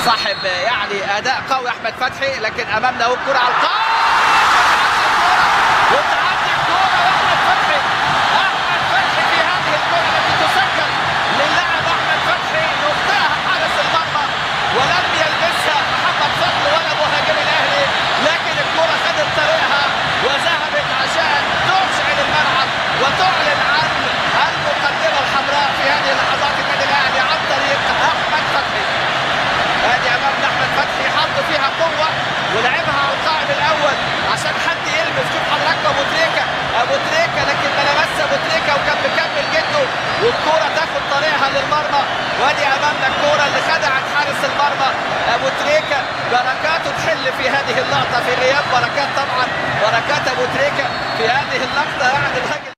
صاحب يعني اداء قوي احمد فتحي لكن امامنا اهو الكره على القائم وتعدي الكره واحمد فتحي احمد فتحي في هذه الكره التي تسجل للاعب احمد فتحي يخطئها حارس المرمى ولم يلبسها محمد فضل ولا مهاجم الاهلي لكن الكره خدت طريقها وذهبت عشان تشعل الملعب وتعلن عن المقدمه الحمراء في هذه اللحظات النادي الاهلي عن طريق احمد فتحي ادي امامنا احمد فتحي حط فيها قوه ولعبها على القائم الاول عشان حد يلمس شوف حضرتك ابو تريكه ابو تريكه لكن ما لمس ابو تريكه وكان مكمل جده والكوره تاخد طريقها للمرمى وادي امامنا الكوره اللي خدعت حارس المرمى ابو تريكه بركاته تحل في هذه اللقطه في غياب بركات طبعا بركات ابو تريكه في هذه اللقطه يعني الراجل